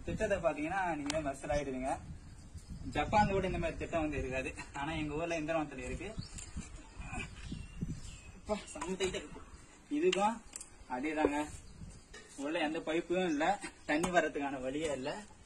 திட்டத்தை பாத்தீங்கன்னா நீங்க மெர்சல் ஆயிடுவீங்க ஜப்பான்ல கூட இந்த மாதிரி திட்டம் வந்து இருக்காது ஆனா எங்க ஊர்ல இந்திரவனத்துல இருக்கு அப்பா, செம்ம tight ஆ இருக்கு. இதுக்கும் அதேதாங்க உள்ள எந்த பைப்பும் இல்ல தண்ணி வர்றதுக்கான வழியே இல்ல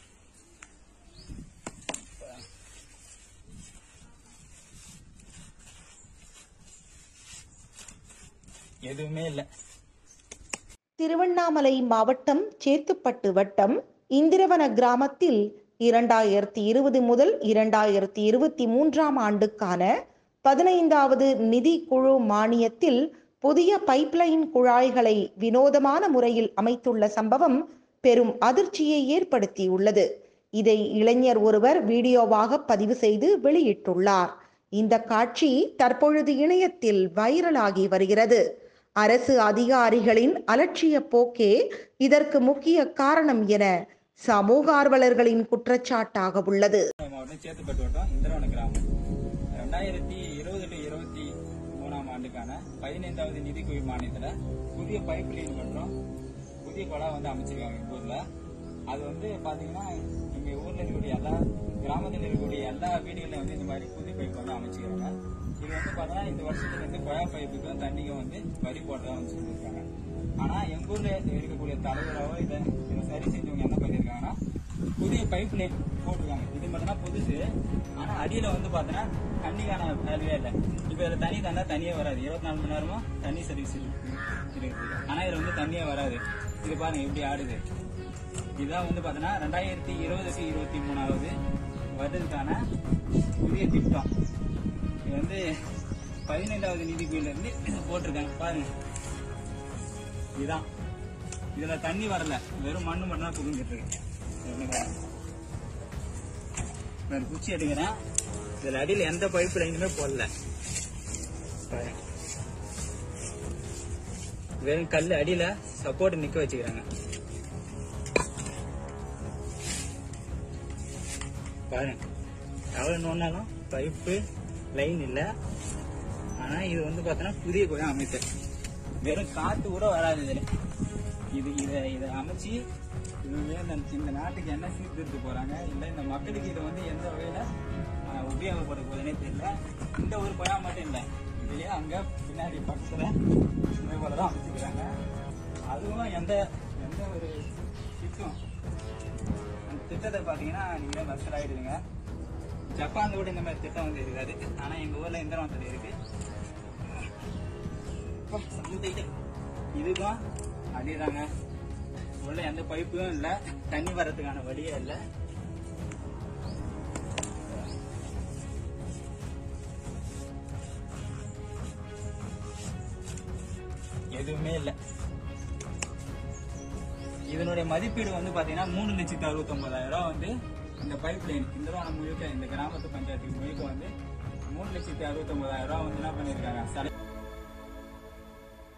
எதுவுமே இல்ல திருவண்ணாமலை மாவட்டம் சேத்துப்பட்டு வட்டம் இந்திரவன கிராமத்தில் இரண்டாயிரத்தி இருபது முதல் இரண்டாயிரத்தி இருபத்தி மூன்றாம் ஆண்டுக்கான பதினைந்தாவது நிதி குழு மானியத்தில் புதிய பைப்லைன் குழாய்களை வினோதமான முறையில் அமைத்துள்ள சம்பவம் பெரும் அதிர்ச்சியை ஏற்படுத்தியுள்ளது இதை இளைஞர் ஒருவர் வீடியோவாக பதிவு செய்து வெளியிட்டுள்ளார் இந்த காட்சி தற்பொழுது இணையத்தில் வைரலாகி வருகிறது அரசு அதிகாரிகளின் அலட்சிய போக்கே இதற்கு முக்கிய காரணம் என சமூக ஆர்வலர்களின் குற்றச்சாட்டாக உள்ளது மாவட்டம் சேத்துப்பட்டு வட்டம் இந்திரவன கிராமம் ரெண்டாயிரத்தி இருபது டு இருபத்தி மூணாம் ஆண்டுக்கான பதினைந்தாவது நிதிக்குழு மானியத்துல புதிய பைப் லைன் மற்றும் புதிய குழா வந்து அமைச்சிருக்காங்க எங்க ஊர்ல அது வந்து பாத்தீங்கன்னா எங்க ஊர்ல இருக்கக்கூடிய எல்லா கிராமத்தில் இருக்கக்கூடிய எல்லா வீடுகள்ல வந்து இந்த மாதிரி புதிய பைப் வந்து அமைச்சிருக்காங்க இது வந்து பாத்தீங்கன்னா இந்த வருஷத்துல இருந்து குழா பைப்புக்கும் தண்ணிக்கும் வந்து வரி போடுறதா வந்து சொல்லியிருக்காங்க ஆனா எங்க ஊர்ல இருக்கக்கூடிய தலைவராவோ இதை இதை சரி செஞ்சவங்க என்ன பண்ணிருக்காங்கன்னா புதிய பைப் லைன் போட்டிருக்காங்க இது மட்டும்தான் புதுசு ஆனா அடியில வந்து பாத்தீங்கன்னா தண்ணிக்கான வேலையே இல்லை இப்ப இதுல தண்ணி தந்தா தண்ணியே வராது இருபத்தி நாலு மணி நேரமும் தண்ணி சர்வீஸ் இருக்குது ஆனா இதுல வந்து தண்ணியே வராது இது பாருங்க எப்படி ஆடுது இதுதான் வந்து பாத்தீங்கன்னா ரெண்டாயிரத்தி இருபதுக்கு இருபத்தி மூணாவது வருடத்துக்கான புதிய திட்டம் இது வந்து பதினைந்தாவது நிதிக்குள்ள இருந்து போட்டிருக்காங்க பாருங்க இதுதான் இதுல தண்ணி வரல வெறும் மண்ணு மட்டும் தான் புகுந்துட்டு இருக்கு இங்க வேற குச்சி எடுக்கிறேன் இதுல அடியில எந்த பைப் லைனுமே போடல பாருங்க. வெறும் கல் அடியில சப்போர்ட் நிக்க வச்சுக்கிறாங்க பாருங்க எவ்வளவு நோண்டாலும் பைப்பு லைன் இல்ல ஆனா இது வந்து பார்த்தோன்னா புதிய குழாய் அமைத்து வெறும் காத்து கூட வராது இதுல இது இதை இதை அமைச்சு இது இந்த இந்த நாட்டுக்கு என்ன சீர்திருத்த போறாங்க இல்ல இந்த மக்களுக்கு இதை வந்து எந்த வகையில ஆஹ், உபயோகப்பட போகுதுன்னே தெரியல இந்த ஒரு குழாய் மட்டும் இல்ல இதுலயே அங்க பின்னாடி பக்கத்துல இதே போலதான் அமைச்சுக்கிறாங்க அதுவும் எந்த எந்த ஒரு திட்டம் அந்த திட்டத்தை பாத்தீங்கன்னா நீங்க மெர்சல் ஆயிடுவீங்க ஜப்பான்ல கூட இந்த மாதிரி திட்டம் வந்து இருக்காது ஆனா எங்க ஊர்ல இந்திரவனத்துல இருக்கு அப்பா, செம்ம tight. இதுக்கும் அதேதாங்க உள்ள எந்த பைப்பும் இல்ல தண்ணி வர்றதுக்கான வழியே இல்ல எதுவுமே இல்ல இதனுடைய மதிப்பீடு வந்து பாத்தீங்கன்னா மூணு லட்சத்தி அறுபத்தி ஒன்பதாயிரம் ரூபாய் வந்து இந்த பைப் லைன் இந்த முழுக்க இந்த கிராமத்து பஞ்சாயத்துக்கு முழுக்க வந்து மூணு லட்சத்தி அறுபத்தி ஒன்பதாயிரம் ரூபாய் வந்து என்ன பண்ணிருக்காங்க செலவு